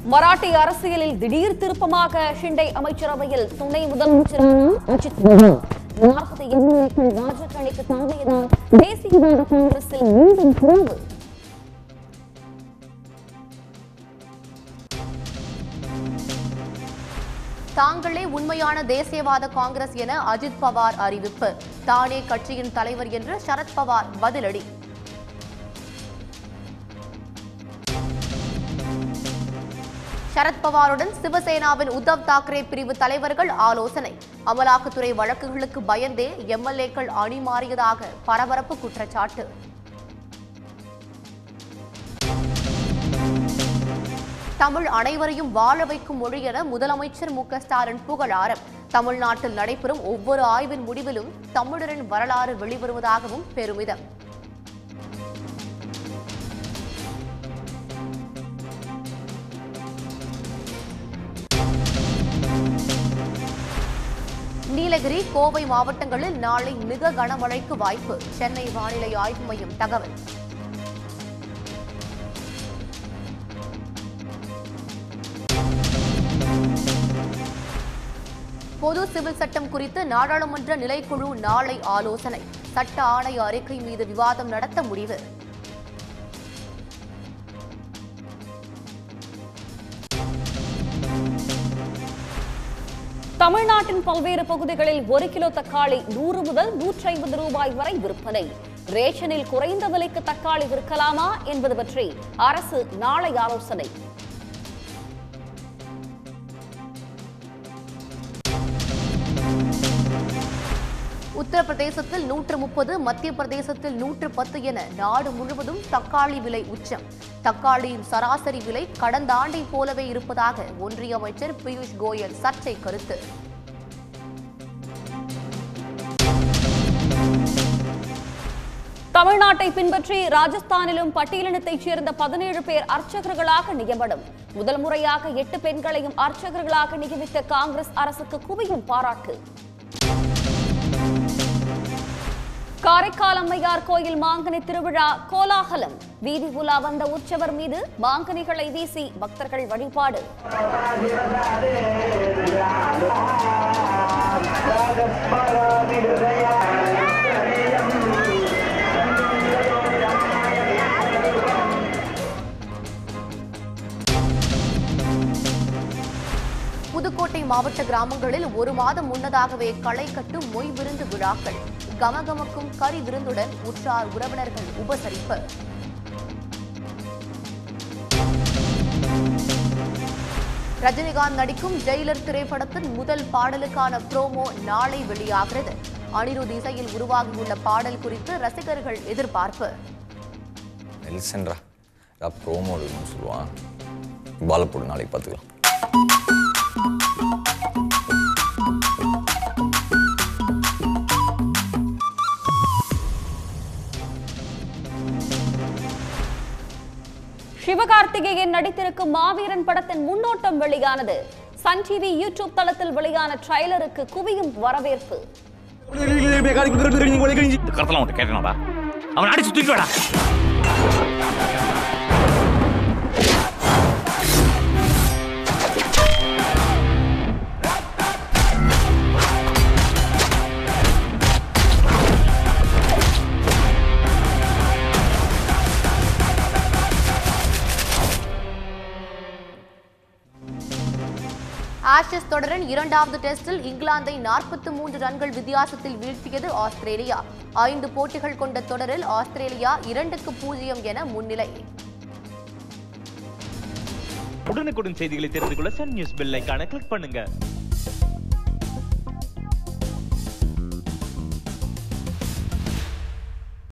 மராட்டிய அரசியலில் திடீர் திருப்பமாக ஷிண்டே அமைச்சரவையில் துணை முதலமைச்சரான அஜித் பவார் நாற்பது எம்எல்ஏக்கள் பாஜக அணிக்கு தாவியதால் தேசியவாத காங்கிரஸில் மீண்டும் பிளவு தாங்களே உண்மையான தேசியவாத காங்கிரஸ் என அஜித் பவார் அறிவிப்பு தானே கட்சியின் தலைவர் என்று சரத் பவார் பதிலடி சரத்பவாருடன் சிவசேனாவின் உத்தவ் தாக்கரே பிரிவு தலைவர்கள் ஆலோசனை அமலாக்கத்துறை வழக்குகளுக்கு பயந்தே எம்எல்ஏக்கள் அணி மாறியதாக பரபரப்பு குற்றச்சாட்டு தமிழ் அனைவரையும் வாழ வைக்கும் மொழி என முதலமைச்சர் மு க ஸ்டாலின் புகழாரம் தமிழ்நாட்டில் நடைபெறும் ஒவ்வொரு ஆய்வின் முடிவிலும் தமிழரின் வரலாறு வெளிவருவதாகவும் பெருமிதம் நீலகிரி கோவை மாவட்டங்களில் நாளை மிக கனமழைக்கு வாய்ப்பு சென்னை வானிலை ஆய்வு மையம் தகவல் பொது சிவில் சட்டம் குறித்து நாடாளுமன்ற நிலைக்குழு நாளை ஆலோசனை சட்ட ஆணைய அறிக்கை மீது விவாதம் நடத்த முடிவு தமிழ்நாட்டின் பல்வேறு பகுதிகளில் ஒரு கிலோ தக்காளி நூறு முதல் நூற்றி ஐம்பது ரூபாய் வரை விற்பனை ரேஷனில் குறைந்த விலைக்கு தக்காளி விற்கலாமா என்பது பற்றி அரசு நாளை ஆலோசனை உத்தரப்பிரதேசத்தில் நூற்று முப்பது மத்திய பிரதேசத்தில் நூற்று பத்து என நாடு முழுவதும் தக்காளி விலை உச்சம் தக்காளியின் சராசரி விலை கடந்த ஆண்டை போலவே இருப்பதாக ஒன்றிய அமைச்சர் பியூஷ் கோயல் சர்ச்சை கருத்து தமிழ்நாட்டை பின்பற்றி ராஜஸ்தானிலும் பட்டியலினத்தைச் சேர்ந்த பதினேழு பேர் அர்ச்சகர்களாக நியமனம் முதல் முறையாக எட்டு பெண்களையும் அர்ச்சகர்களாக நியமித்த காங்கிரஸ் அரசுக்கு குவியும் பாராட்டு காரைக்கால் அம்மையார் கோயில் மாங்கனி திருவிழா கோலாகலம் வீதி உலா வந்த உற்சவர் மீது மாங்கனிகளை வீசி பக்தர்கள் வழிபாடு புதுக்கோட்டை மாவட்ட கிராமங்களில் ஒரு மாதம் முன்னதாகவே களை கட்டும் மொய் விருந்து விழாக்கள் கமகமக்கும் கறி விருந்துடன் உற்றார் உறவினர்கள் உபசரிப்பு ரஜினிகாந்த் நடிக்கும் ஜெயிலர் திரைப்படத்தின் முதல் பாடலுக்கான ப்ரோமோ நாளை வெளியாகிறது அனிருத் இசையில் உருவாகியுள்ள பாடல் குறித்து ரசிகர்கள் எதிர்பார்ப்பு நெல்சன்ரா ஏதாவது ப்ரோமோ எடுக்கணும்னு சொல்லுவான் பால போடு நாளைக்கு பார்த்துக்கலாம் சிவகார்த்திகேயன் நடித்திருக்கும் மாவீரன் படத்தின் முன்னோட்டம் வெளியானது சன் டிவி யூடியூப் தளத்தில் வெளியான ட்ரைலருக்கு குவியும் வரவேற்பு இந்த கருத்தெல்லாம் உன்ட்ட கேட்டேனாடா அவன் அடிச்சு தூக்கிவாடா ஆஷஸ் தொடரின் இரண்டாவது டெஸ்டில் இங்கிலாந்தை நாற்பத்தி மூன்று ரன்கள் வித்தியாசத்தில் வீழ்த்தியது ஆஸ்திரேலியா ஐந்து போட்டிகள் கொண்ட தொடரில் ஆஸ்திரேலியா இரண்டுக்கு பூஜ்ஜியம் என முன்னிலை உடனுக்குடன் செய்திகளை தெரிந்து கொள்ள சன் நியூஸ் பெல் ஐகானை கிளிக் பண்ணுங்க